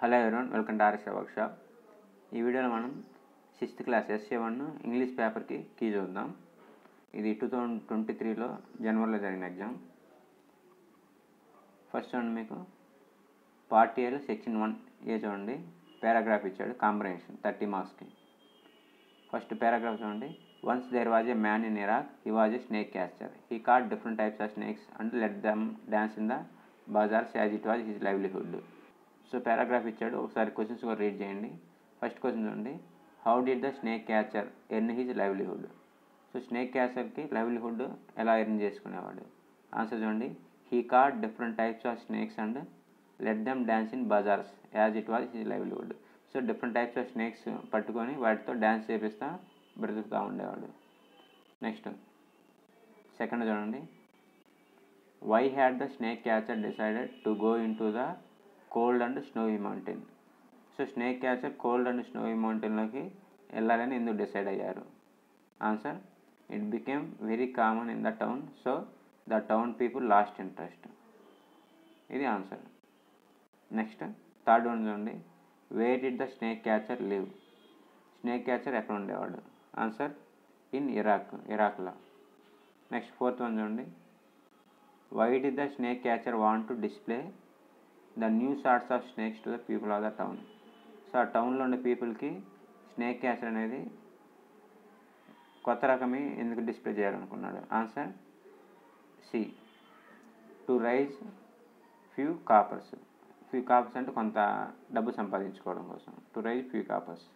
hello everyone welcome to RS workshop ఈ వీడియోలో మనం sixth class SA one English పేపర్కి కీ చూద్దాం ఇది టూ థౌజండ్ ట్వంటీ త్రీలో జనవరిలో జరిగిన ఎగ్జామ్ ఫస్ట్ చూడండి మీకు పార్ట్ ఏలో సెక్షన్ వన్ ఏ చూడండి పారాగ్రాఫ్ ఇచ్చాడు కాంబినేషన్ థర్టీ మార్క్స్కి ఫస్ట్ పారాగ్రాఫ్ చూడండి once there was a man in Iraq he was a snake catcher he caught different types of snakes and let them dance in the bazaars as it was his livelihood so paragraph ఇచ్చాడు ఒకసారి questions కూడా read చేయండి first question చూడండి how did the snake catcher earn his livelihood so snake క్యాచర్కి livelihood ఎలా earn చేసుకునేవాడు answer చూడండి he caught different types of snakes and let them dance in bazaars as it was his livelihood so different types of snakes పట్టుకొని వాటితో dance చేపిస్తా బ్రతుకుతూ ఉండేవాడు next second చూడండి why had the snake catcher decided to go into the cold and snowy mountain so snake catcher cold and snowy మౌంటైన్లోకి వెళ్ళాలని ఎందుకు decide అయ్యారు answer it became very common in the town so the town people lost interest ఇది answer next third one చూడండి where did the snake catcher live snake catcher ఎక్కడ ఉండేవాడు answer in Iraq ఇరాక్లో next fourth one చూడండి why did the snake catcher want to display the new sorts of snakes to the people of the town so ఆ టౌన్లో ఉండే పీపుల్కి snake catcher అనేది కొత్త రకమే ఎందుకు డిస్ప్లే చేయాలనుకున్నాడు answer C to raise few coppers few coppers అంటే కొంత డబ్బు సంపాదించుకోవడం కోసం to raise few coppers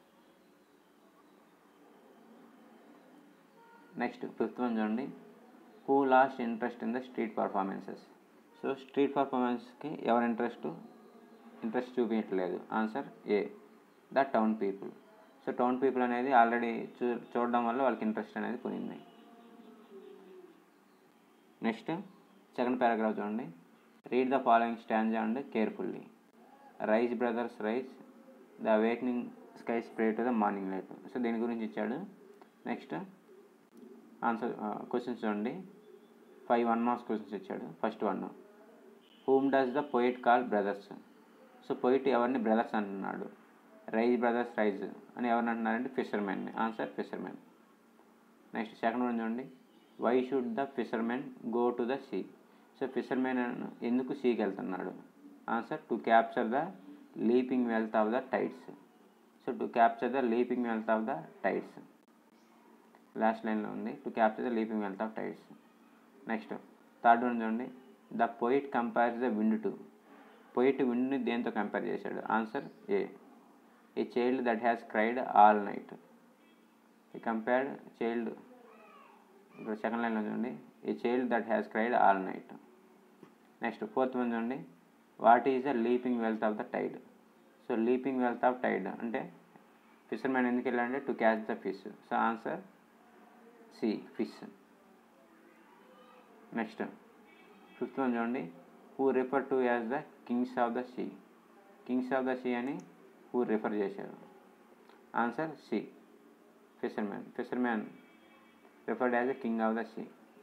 next fifth one చూడండి who lost interest in the street performances so street పర్ఫార్మెన్స్కి ఎవరి ఇంట్రెస్ట్ ఇంట్రెస్ట్ చూపించట్లేదు answer A the town people so town people అనేది ఆల్రెడీ చూ చూడడం వల్ల వాళ్ళకి ఇంట్రెస్ట్ అనేది పోయింది నెక్స్ట్ సెకండ్ పారాగ్రాఫ్ చూడండి read the following stand and carefully rise brothers rise the awakening sky spray to the morning light so దీని గురించి ఇచ్చాడు నెక్స్ట్ ఆన్సర్ క్వశ్చన్స్ చూడండి ఫైవ్ వన్ మార్క్స్ క్వశ్చన్స్ ఇచ్చాడు first one whom does the poet call brothers so poet ఎవరిని brothers అంటున్నాడు rise brothers rise అని ఎవరిని అంటున్నారంటే fishermen answer fishermen next second one చూడండి why should the fishermen go to the sea so fishermen ఎందుకు సీకి వెళ్తున్నాడు answer to capture the leaping wealth of the tides so to capture the leaping wealth of the tides last లైన్లో ఉంది to capture the leaping wealth of tides next third one చూడండి the poet compares the wind to poet విండ్ని దేంతో compare చేశాడు answer A A child that has cried all night ఈ compared child ఇక్కడ second లైన్లో చూడండి A child that has cried all night next fourth one చూడండి what is the leaping wealth of the tide so leaping wealth of tide అంటే fishermen ఎందుకు వెళ్ళాలంటే to catch the fish so answer C fish next fifth one చూడండి who refer to as the kings of the sea kings of the sea అని who refer చేశారు answer C fisherman fisherman referred as the king of the sea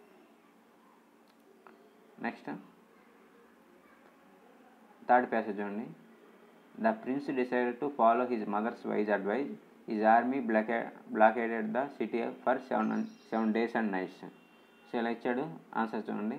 next third passage చూడండి the prince decided to follow his mother's wise advice his army block blockaded the city for seven seven days and nights so ఇలా ఇచ్చాడు answer చూడండి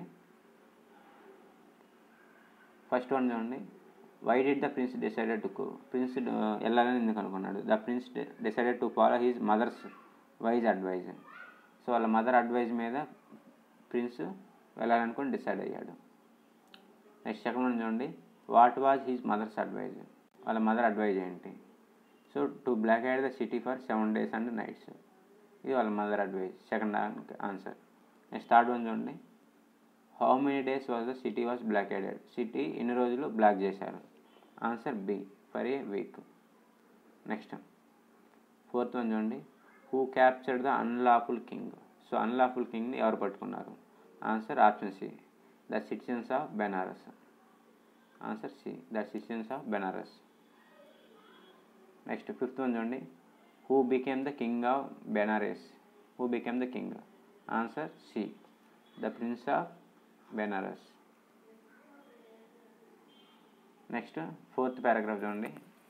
first one చూడండి why did the prince decided to prince వెళ్ళాలని ఎందుకు అనుకున్నాడు the prince decided to follow his mother's wise advice so వాళ్ళ mother advice మీద prince వెళ్ళాలనుకుని డిసైడ్ అయ్యాడు నెక్స్ట్ సెకండ్ వన్ చూడండి what was his mother's advice వాళ్ళ మదర్ అడ్వైజ్ ఏంటి so to blockade the city for seven days and nights ఇది వాళ్ళ mother advice second answer next third one చూడండి how many days was the city was blockaded city ఎన్ని రోజులు block చేశారు answer B for a week next fourth one చూడండి who captured the unlawful king so unlawful కింగ్ని ఎవరు పట్టుకున్నారు answer option C the citizens of Benares answer C the citizens of Benares next fifth one చూడండి who became the king of Benares who became the king answer C the prince of Benares next fourth paragraph చూడండి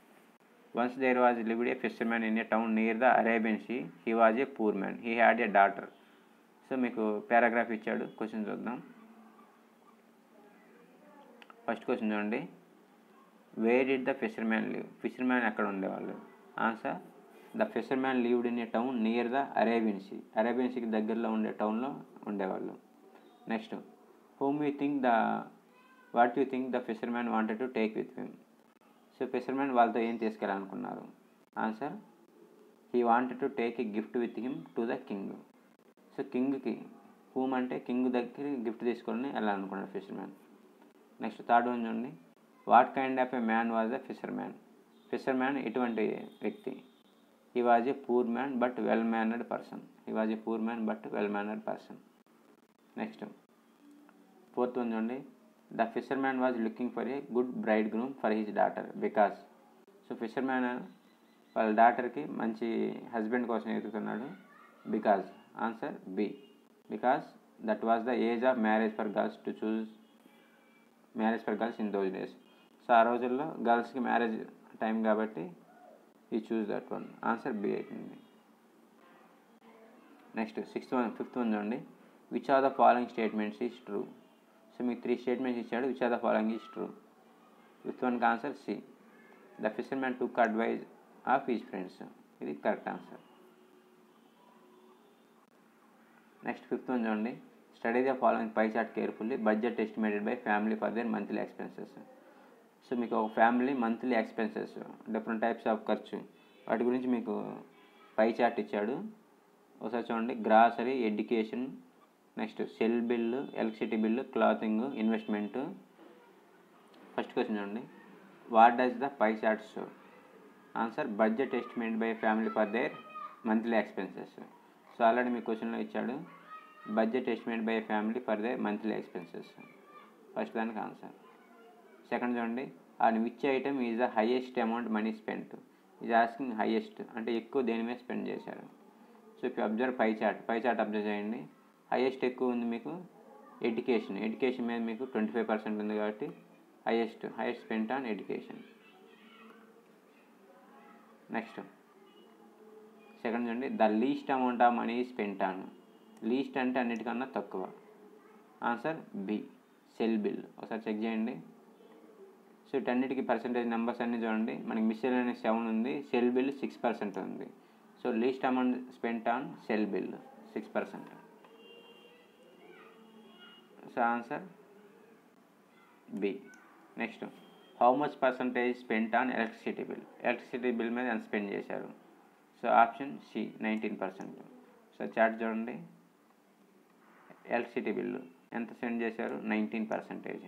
once there was lived a fisherman in a town near the Arabian sea he was a poor man he had a daughter so మీకు paragraph ఇచ్చాడు question చూద్దాం first question చూడండి where did the fisherman live fisherman ఎక్కడ ఉండేవాళ్ళు answer the fisherman lived in a town near the Arabian sea Arabian సీకి దగ్గరలో ఉండే టౌన్లో ఉండేవాళ్ళు next whom you think the what you think the fisherman wanted to take with him so fisherman వాళ్ళతో ఏం తీసుకెళ్ళాలనుకున్నారు answer he wanted to take a gift with him to the king so కింగ్కి whom అంటే king దగ్గర gift తీసుకొని వెళ్ళాలనుకున్నాడు fisherman next third one చూడండి what kind of a man was the fisherman fisherman ఎటువంటి వ్యక్తి he was a poor man but well mannered person he was a poor man but well mannered person next fourth one చూడండి the fisherman was looking for a good bridegroom for his daughter because so fisherman వాళ్ళ డాటర్కి మంచి husband కోసం ఎదుగుతున్నాడు because answer B because that was the age of marriage for girls to choose marriage for girls in those days so ఆ రోజుల్లో గర్ల్స్కి marriage time కాబట్టి ఈ choose that one answer B అవుతుంది next sixth one fifth one చూడండి which are the following statements is true so మీకు three statements ఇచ్చాడు which are the following is true fifth వన్కి answer C the fisherman took advice of is friends ఇది correct answer next fifth one చూడండి study the following pie chart carefully budget estimated by family for their monthly expenses so మీకు ఒక family monthly expenses different types of ఖర్చు వాటి గురించి మీకు pie chart ఇచ్చాడు ఒకసారి చూడండి grocery education next cell bill electricity bill clothing investment first question చూడండి what does the pie chart show answer budget estimate by family for their monthly expenses so already మీ క్వశ్చన్లో ఇచ్చాడు budget estimate by family for their monthly expenses first దానికి answer second చూడండి and which item is the highest amount money spent is asking highest అంటే ఎక్కువ దేని మీద spend చేశారు so if observe pie chart pie chart observe చేయండి highest ఎక్కువ ఉంది మీకు ఎడ్యుకేషన్ ఎడ్యుకేషన్ మీద మీకు ట్వంటీ ఫైవ్ పర్సెంట్ ఉంది కాబట్టి highest highest spent on education next second చూడండి the least amount of money spent on least అంటే అన్నిటికన్నా తక్కువ ఆన్సర్ బి సెల్ బిల్ ఒకసారి చెక్ చేయండి సో వీటన్నిటికి పర్సెంటేజ్ నెంబర్స్ అన్నీ చూడండి మనకి మిస్సెల్ అనే సెవెన్ ఉంది సెల్ బిల్ సిక్స్ పర్సెంట్ ఉంది so least amount spent on cell bill six percent so answer B next how much percentage spent on electricity bill electricity bill మీద ఎంత స్పెండ్ చేశారు so option C nineteen percent so chart చూడండి electricity bill ఎంత spend చేశారు nineteen percentage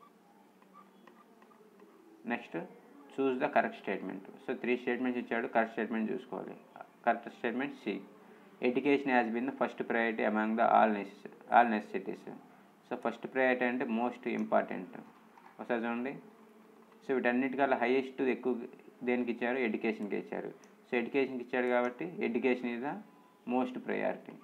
next choose the correct statement so three statements ఇచ్చాడు correct statement చూసుకోవాలి correct statement C education has been the first priority among the all నెసెస్ all necessities so first priority అంటే most important ఒకసారి చూడండి so వీటన్నిటికల్లా highest ఎక్కువ దేనికి ఇచ్చారు ఎడ్యుకేషన్కి ఇచ్చారు సో ఎడ్యుకేషన్కి ఇచ్చాడు కాబట్టి education is the most priority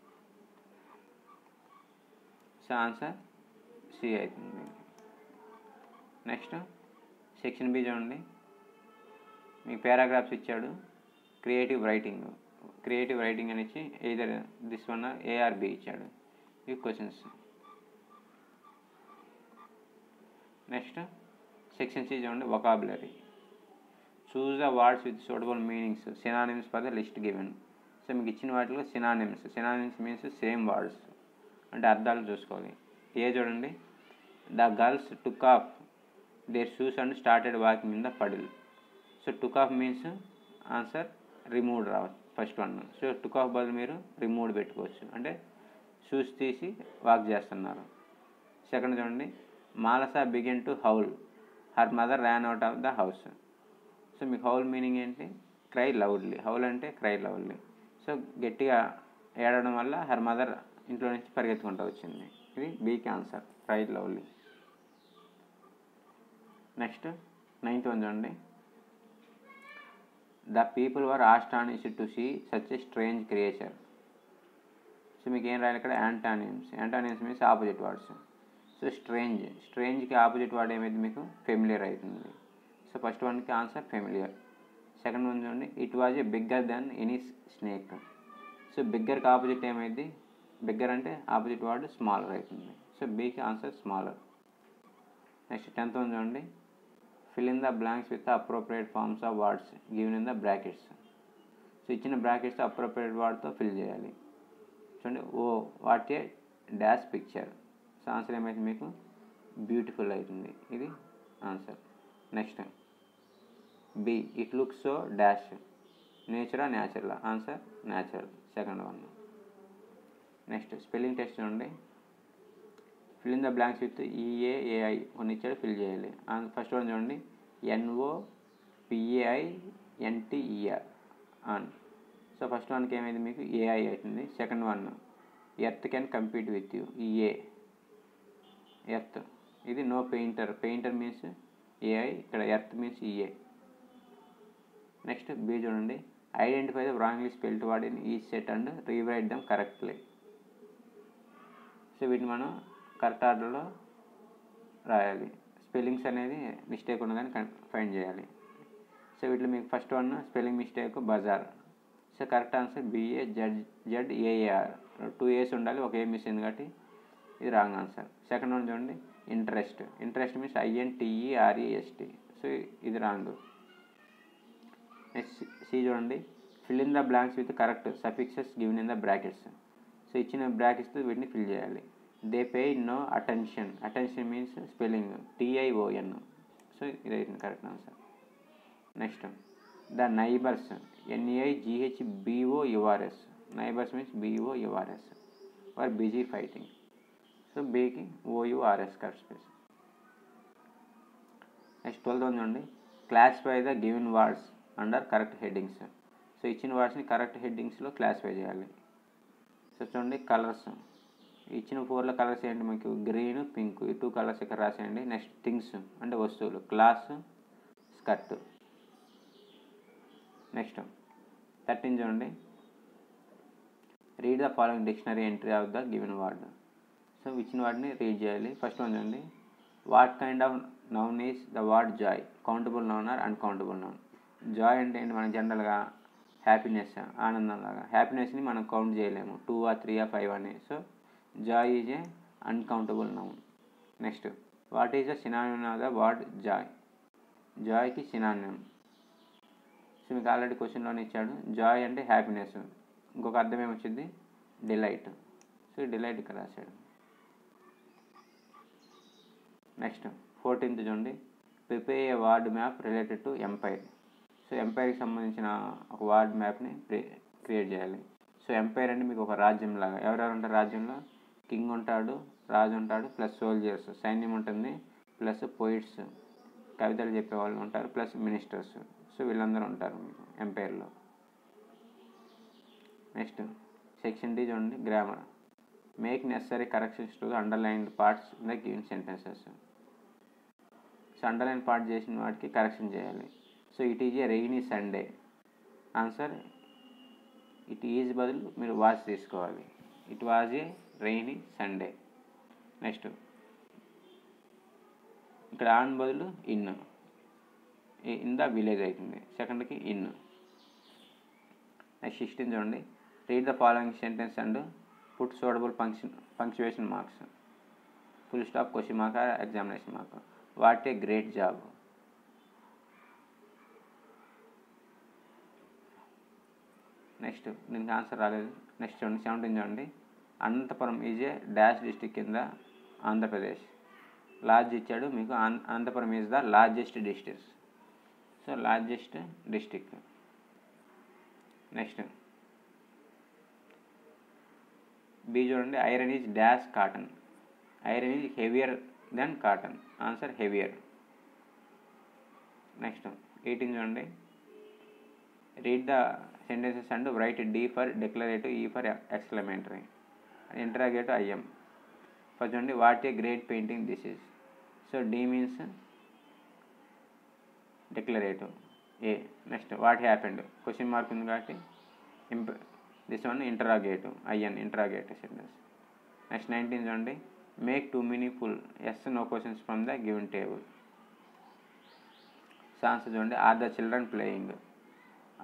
so answer C అవుతుంది నెక్స్ట్ సెక్షన్ బి చూడండి మీకు పారాగ్రాఫ్స్ ఇచ్చాడు క్రియేటివ్ రైటింగ్ క్రియేటివ్ రైటింగ్ అని ఇచ్చి ఏదర్ దిస్ వన్ ఏఆర్బి ఇచ్చాడు ఇవి క్వశ్చన్స్ నెక్స్ట్ సెక్షన్ సి చూడండి vocabulary choose the words with suitable meanings synonyms for the list given so మీకు ఇచ్చిన వాటిలో synonyms synonyms means same words అంటే అర్థాలు చూసుకోవాలి ఏ చూడండి the girls took off their shoes and started walking in the puddle so took off means answer remove రావచ్చు first one so took off బదులు మీరు రిమూవ్ పెట్టుకోవచ్చు అంటే షూస్ తీసి వాక్ చేస్తున్నారు సెకండ్ చూడండి మాలసా begin to howl her mother ran out of the house so మీకు హౌల్ మీనింగ్ ఏంటి క్రై లౌడ్లీ హౌల్ అంటే క్రై లౌడ్లీ సో గట్టిగా ఏడవడం వల్ల హర్ మదర్ ఇంట్లో నుంచి పరిగెత్తుకుంటూ వచ్చింది ఇది బీకి answer cry lovely next ninth one చూడండి the people were astonished to see such a strange creature so మీకు ఏం రాయాలి ఇక్కడ antonyms antonyms means opposite words so strange స్ట్రేంజ్కి ఆపోజిట్ వర్డ్ ఏమైంది మీకు ఫెమిలియర్ అవుతుంది సో ఫస్ట్ వన్కి ఆన్సర్ ఫెమిలియర్ సెకండ్ వన్ చూడండి it was a bigger than any snake so బిగ్గర్కి ఆపోజిట్ ఏమైంది బిగ్గర్ అంటే ఆపోజిట్ వర్డ్ స్మాలర్ అవుతుంది సో బీకి answer smaller next tenth one చూడండి fill in the blanks with appropriate forms of words given in the brackets so ఇచ్చిన brackets appropriate వర్డ్తో fill చేయాలి చూడండి oh what a dash picture so answer ఏమైతే మీకు beautiful అవుతుంది ఇది answer next B it looks so dash నేచరా natural answer natural second one next spelling test చూడండి fill in the blanks with E A A I కొన్ని ఇచ్చాడు ఫిల్ చేయాలి ఫస్ట్ వన్ చూడండి N O P A I N T E R on so first వన్కి ఏమైంది మీకు ఏఐ అవుతుంది second one earth can compete with you E A earth ఇది no painter painter means A I ఇక్కడ earth means E A next B చూడండి identify the wrongly spelt word in ఈ set and rewrite them correctly so వీటిని మనం correct ఆర్డర్లో రాయాలి spellings అనేది mistake ఉన్నదని ఫైండ్ చేయాలి సో వీటిలో మీకు first one spelling mistake Bazar so correct answer BA Z Z AAR two ఏస్ ఉండాలి ఒక ఏ మిస్ అయింది కాబట్టి ఇది రాంగ్ ఆన్సర్ సెకండ్ వన్ చూడండి ఇంట్రెస్ట్ ఇంట్రెస్ట్ మీన్స్ ఐఎన్టీఈఆర్ఈఎస్టీ సో ఇది రాంగ్ నెక్స్ట్ సి చూడండి fill in the blanks with correct suffixes given in the brackets so ఇచ్చిన బ్రాకెట్స్తో వీటిని ఫిల్ చేయాలి they pay no attention attention means spelling టీఐఓఎన్ so ఇది correct answer next the neighbours N A I G H B O U R S neighbours means B O U R S are busy fighting so బీకి O U R S correct space next twelfth ఉందండి classify the given words under correct headings so ఇచ్చిన వర్డ్స్ని correct హెడ్డింగ్స్లో classify చేయాలి so చూడండి colours ఇచ్చిన ఫోర్లో colours ఏంటి మీకు గ్రీన్ పింక్ ఈ టూ కలర్స్ ఇక్కడ రాసేయండి నెక్స్ట్ థింగ్స్ అంటే వస్తువులు క్లాస్ స్కర్ట్ నెక్స్ట్ థర్టీన్ చూడండి read the following dictionary entry of the given word so ఇచ్చిన వాటిని రీడ్ చేయాలి ఫస్ట్ వన్ చూడండి what kind of noun is the word joy countable noun or uncountable noun joy అంటే ఏంటి మనం జనరల్గా happiness ఆనందం లాగా హ్యాపీనెస్ని మనం కౌంట్ చేయలేము టూ ఆ త్రీ ఆ ఫైవ్ అని so joy is a uncountable noun next what is the synonym of the word joy జాయ్కి సినానిమ్ సో మీకు ఆల్రెడీ క్వశ్చన్లోనే ఇచ్చాడు జాయ్ అంటే హ్యాపీనెస్ ఇంకొక అర్థం ఏమొచ్చింది డిలైట్ సో డిలైట్ ఇక్కడ రాశాడు నెక్స్ట్ ఫోర్టీన్త్ చూడండి prepare a word map related to empire so ఎంపైర్కి సంబంధించిన ఒక వార్డ్ మ్యాప్ని క్రియేట్ చేయాలి సో ఎంపైర్ అంటే మీకు ఒక రాజ్యం లాగా ఎవరెవరు ఉంటారు రాజ్యంలో కింగ్ ఉంటాడు రాజు ఉంటాడు ప్లస్ సోల్జర్స్ సైన్యం ఉంటుంది ప్లస్ పోయిట్స్ కవితలు చెప్పేవాళ్ళు ఉంటారు ప్లస్ మినిస్టర్స్ సో వీళ్ళందరూ ఉంటారు మీకు ఎంపైర్లో నెక్స్ట్ సెక్షన్ డి చూడండి grammar make necessary corrections to the underlined parts in the given sentences so underline part చేసిన వాటికి కరెక్షన్ చేయాలి so it is a rainy Sunday answer it is బదులు మీరు వాచ్ తీసుకోవాలి it was a rainy Sunday next ఇక్కడ on బదులు in in the village అవుతుంది సెకండ్కి ఇన్ నెక్స్ట్ సిక్స్టీన్ చూడండి read the following sentence and put suitable function punctuation marks full stop question mark examination mark what a great job next దీనికి answer రాలేదు next చూడండి seventeen చూడండి Anantapuram is a dash district కింద Andhra Pradesh large ఇచ్చాడు మీకు on Anantapuram is the largest district so largest district next B చూడండి iron is dash cotton iron is heavier then cotton answer heavier next eighteen చూడండి read the sentences and right D for declarative ఈ for exclamatory interrogative IIM first చూడండి what a great painting this is so D means declarative a next what happened question mark ఉంది కాబట్టి ఇంప this one interrogative I N interrogative sentence next nineteen చూడండి make two meaningful yes no questions from the given table so answer చూడండి are the children playing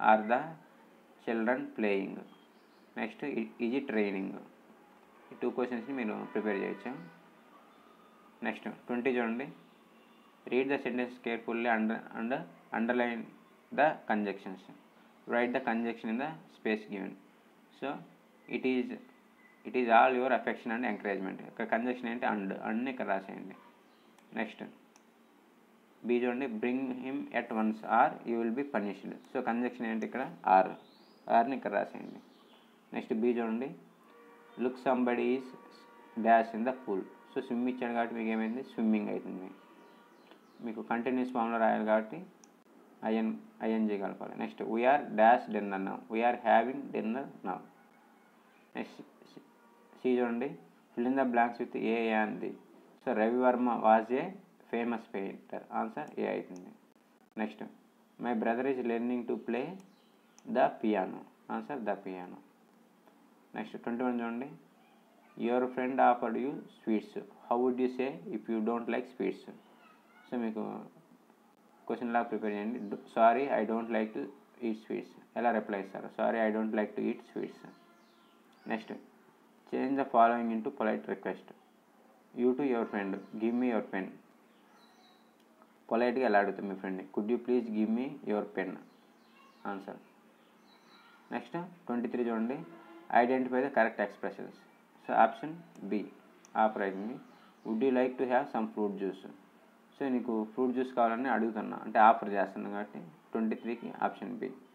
are the children playing next is it training ఈ two క్వశ్చన్స్ని మీరు prepare చేయొచ్చు next twenty చూడండి read the sentence carefully under under underline the conjunctions right the conjunction in the space given so it is it is all your affection and encouragement ఇక్కడ conjunction ఏంటి and అండ్ని ఇక్కడ రాసేయండి next B చూడండి bring him at once or you will be punished so conjunction ఏంటి ఇక్కడ or ఆర్ని ఇక్కడ రాసేయండి నెక్స్ట్ బీ చూడండి look somebody is dash in the pool so swim ఇచ్చాడు కాబట్టి మీకు ఏమైంది స్విమ్మింగ్ అవుతుంది మీకు కంటిన్యూస్ ఫామ్లో రాయాలి కాబట్టి ఐఎన్ ఐఎన్జీ కలపాలి next we are dash dinner now we are having dinner now next C చూడండి fill in the blanks with a అంది so Ravi Varma was a famous painter answer ఏ అవుతుంది next my brother is learning to play the piano answer the piano next twenty one చూడండి your friend offered you sweets how would you say if you don't like sweets so మీకు question లాగా prepare చేయండి sorry I don't like to eat sweets ఎలా reply ఇస్తారు sorry I don't like to eat sweets next change the following into polite request you to your friend give me your pen పొలైట్గా ఎలా అడుగుతుంది మీ ఫ్రెండ్ని could you please give me your pen answer next twenty three చూడండి identify the correct expressions so option B offer అవుతుంది would you like to have some fruit juice so నీకు fruit juice కావాలని అడుగుతున్నా అంటే ఆఫర్ చేస్తున్నా కాబట్టి twenty త్రీకి option B